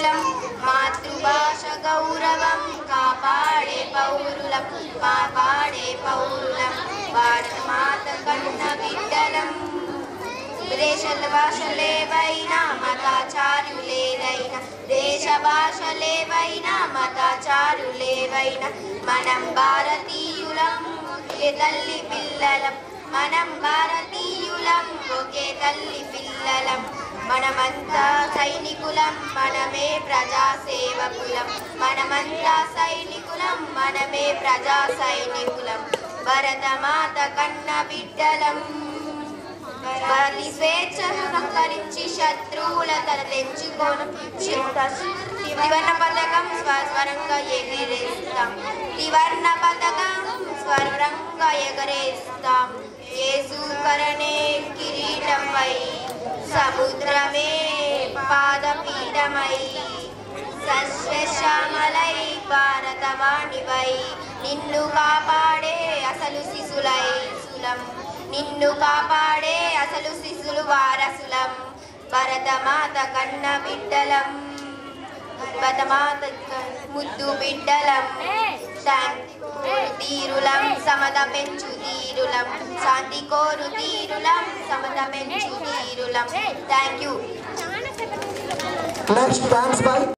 కులం మాతృభాష గౌరవం కాపాడే పౌరులం కాపాడే పౌరులం భారత మాత కన్న బిడ్డలం దేశ భాషలేవైనా మతాచారులేదైనా దేశ భాషలేవైనా మతాచారులేవైనా మనం భారతీయులం ఒకే తల్లి పిల్లలం మనం భారతీయులం ఒకే తల్లి పిల్లలం మనమంతా సైనికులం మనమే ప్రజా సేవకులం మనమంతా సైనికులం మనమే ప్రజా సైనికులం భరతమాత కన్న బిడ్డలం వారి స్వేచ్ఛను సంహరించి శత్రువుల తల తెంచుకోను త్రివర్ణ పథకం స్వరంగా ఎగిరేస్తాం త్రివర్ణ పథకం స్వరంగా ఎగరేస్తాం యేసు కరణే కిరీటమై సముద్రమే పాదపీఠమై సస్యశ్యామలై భారతవాణివై నిన్ను కాపాడే అసలు శిశులై సులం నిన్ను కాపాడే అసలు శిశులు వారసులం భరతమాత కన్న బిడ్డలం భరతమాత ముద్దు బిడ్డలం శాంతి కోరు తీరులం సమత పెంచు తీరులం శాంతి కోరు తీరులం సమత పెంచు తీరులం thank you next dance by